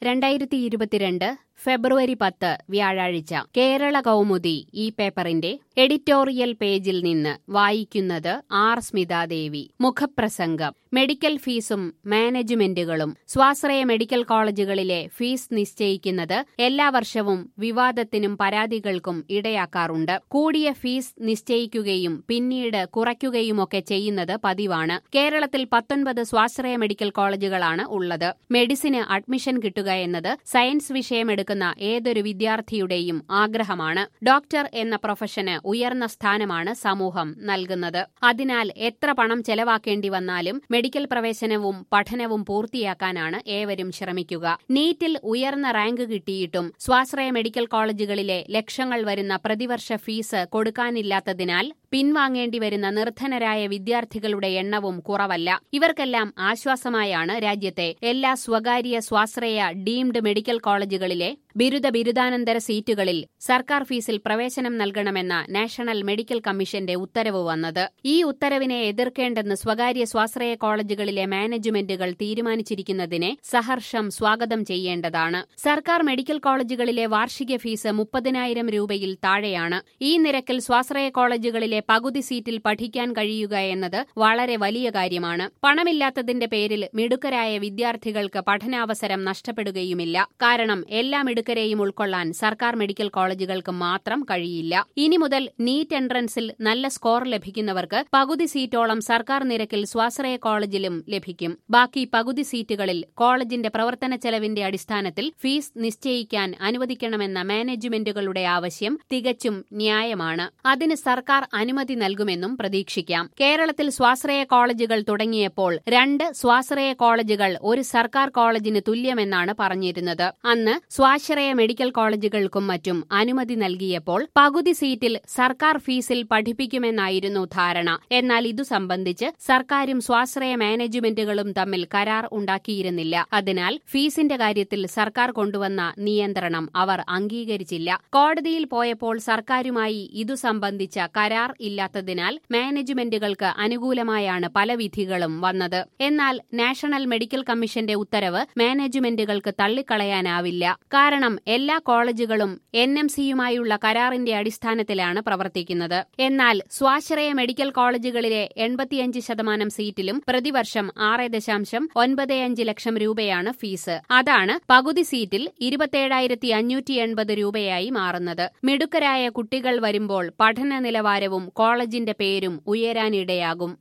രണ്ടായിരത്തി ഇരുപത്തിരണ്ട് ഫെബ്രുവരി പത്ത് വ്യാഴാഴ്ച കേരള കൗമുദി ഈ പേപ്പറിന്റെ എഡിറ്റോറിയൽ പേജിൽ നിന്ന് വായിക്കുന്നത് ആർ സ്മിതാദേവി മുഖപ്രസംഗം മെഡിക്കൽ ഫീസും മാനേജ്മെന്റുകളും സ്വാശ്രയ മെഡിക്കൽ കോളേജുകളിലെ ഫീസ് നിശ്ചയിക്കുന്നത് എല്ലാ വർഷവും വിവാദത്തിനും പരാതികൾക്കും ഇടയാക്കാറുണ്ട് കൂടിയ ഫീസ് നിശ്ചയിക്കുകയും പിന്നീട് കുറയ്ക്കുകയുമൊക്കെ ചെയ്യുന്നത് പതിവാണ് കേരളത്തിൽ പത്തൊൻപത് സ്വാശ്രയ മെഡിക്കൽ കോളേജുകളാണ് ഉള്ളത് മെഡിസിന് അഡ്മിഷൻ കിട്ടുക എന്നത് സയൻസ് വിഷയമെടുക്കുന്ന ഏതൊരു വിദ്യാർത്ഥിയുടെയും ആഗ്രഹമാണ് ഡോക്ടർ എന്ന പ്രൊഫഷന് ഉയർന്ന സ്ഥാനമാണ് സമൂഹം നൽകുന്നത് അതിനാൽ എത്ര പണം ചെലവാക്കേണ്ടി വന്നാലും മെഡിക്കൽ പ്രവേശനവും പഠനവും പൂർത്തിയാക്കാനാണ് ഏവരും ശ്രമിക്കുക നീറ്റിൽ ഉയർന്ന റാങ്ക് കിട്ടിയിട്ടും സ്വാശ്രയ മെഡിക്കൽ കോളേജുകളിലെ ലക്ഷങ്ങൾ വരുന്ന പ്രതിവർഷ ഫീസ് കൊടുക്കാനില്ലാത്തതിനാൽ പിൻവാങ്ങേണ്ടി വരുന്ന നിർധനരായ വിദ്യാർത്ഥികളുടെ എണ്ണവും കുറവല്ല ഇവർക്കെല്ലാം ആശ്വാസമായാണ് രാജ്യത്തെ എല്ലാ സ്വകാര്യ സ്വാശ്രയ ഡീംഡ് മെഡിക്കൽ കോളേജുകളിലെ ബിരുദ ബിരുദാനന്തര സീറ്റുകളിൽ സർക്കാർ ഫീസിൽ പ്രവേശനം നൽകണമെന്ന നാഷണൽ മെഡിക്കൽ കമ്മീഷന്റെ ഉത്തരവ് വന്നത് ഈ ഉത്തരവിനെ എതിർക്കേണ്ടെന്ന് സ്വകാര്യ സ്വാശ്രയ കോളേജുകളിലെ മാനേജ്മെന്റുകൾ തീരുമാനിച്ചിരിക്കുന്നതിനെ സഹർഷം സ്വാഗതം ചെയ്യേണ്ടതാണ് സർക്കാർ മെഡിക്കൽ കോളേജുകളിലെ വാർഷിക ഫീസ് മുപ്പതിനായിരം രൂപയിൽ താഴെയാണ് ഈ നിരക്കിൽ സ്വാശ്രയ കോളേജുകളിലെ പകുതി സീറ്റിൽ പഠിക്കാൻ കഴിയുക എന്നത് വളരെ വലിയ കാര്യമാണ് പണമില്ലാത്തതിന്റെ പേരിൽ മിടുക്കരായ വിദ്യാർത്ഥികൾക്ക് പഠനാവസരം നഷ്ടപ്പെടുകയുമില്ല കാരണം എല്ലാ മിടുക്കരെയും ഉൾക്കൊള്ളാൻ സർക്കാർ മെഡിക്കൽ കോളേജുകൾക്ക് മാത്രം കഴിയില്ല ഇനി മുതൽ നീറ്റ് എൻട്രൻസിൽ നല്ല സ്കോർ ലഭിക്കുന്നവർക്ക് പകുതി സീറ്റോളം സർക്കാർ നിരക്കിൽ സ്വാശ്രയ കോളേജിലും ലഭിക്കും ബാക്കി പകുതി സീറ്റുകളിൽ കോളേജിന്റെ പ്രവർത്തന ചെലവിന്റെ അടിസ്ഥാനത്തിൽ ഫീസ് നിശ്ചയിക്കാൻ അനുവദിക്കണമെന്ന മാനേജ്മെന്റുകളുടെ ആവശ്യം തികച്ചും ന്യായമാണ് അതിന് സർക്കാർ അനുമതി നൽകുമെന്നും പ്രതീക്ഷിക്കാം കേരളത്തിൽ സ്വാശ്രയ കോളേജുകൾ തുടങ്ങിയപ്പോൾ രണ്ട് സ്വാശ്രയ കോളേജുകൾ ഒരു സർക്കാർ കോളേജിന് തുല്യമെന്നാണ് പറഞ്ഞിരുന്നത് അന്ന് സ്വാശ്രയ മെഡിക്കൽ കോളേജുകൾക്കും മറ്റും അനുമതി നൽകിയപ്പോൾ പകുതി സീറ്റിൽ സർക്കാർ ഫീസിൽ പഠിപ്പിക്കുമെന്നായിരുന്നു ധാരണ എന്നാൽ ഇതു സംബന്ധിച്ച് സർക്കാരും സ്വാശ്രയ മാനേജ്മെന്റുകളും തമ്മിൽ കരാർ ഉണ്ടാക്കിയിരുന്നില്ല അതിനാൽ ഫീസിന്റെ കാര്യത്തിൽ സർക്കാർ കൊണ്ടുവന്ന നിയന്ത്രണം അവർ അംഗീകരിച്ചില്ല കോടതിയിൽ പോയപ്പോൾ സർക്കാരുമായി ഇതു സംബന്ധിച്ച കരാർ ഇല്ലാത്തതിനാൽ മാനേജ്മെന്റുകൾക്ക് അനുകൂലമായാണ് പല വിധികളും വന്നത് എന്നാൽ നാഷണൽ മെഡിക്കൽ കമ്മീഷന്റെ ഉത്തരവ് മാനേജ്മെന്റുകൾക്ക് തള്ളിക്കളയാനാവില്ല കാരണം എല്ലാ കോളേജുകളും എൻ എം സിയുമായുള്ള കരാറിന്റെ അടിസ്ഥാനത്തിലാണ് പ്രവർത്തിക്കുന്നത് എന്നാൽ സ്വാശ്രയ മെഡിക്കൽ കോളേജുകളിലെ എൺപത്തിയഞ്ച് ശതമാനം സീറ്റിലും പ്രതിവർഷം ആറ് ദശാംശം ഒൻപത് അഞ്ച് ലക്ഷം രൂപയാണ് ഫീസ് അതാണ് പകുതി സീറ്റിൽ ഇരുപത്തിയേഴായിരത്തി അഞ്ഞൂറ്റി എൺപത് രൂപയായി മാറുന്നത് മിടുക്കരായ കുട്ടികൾ വരുമ്പോൾ പഠന നിലവാരവും കോളേജിന്റെ പേരും ഉയരാനിടയാകും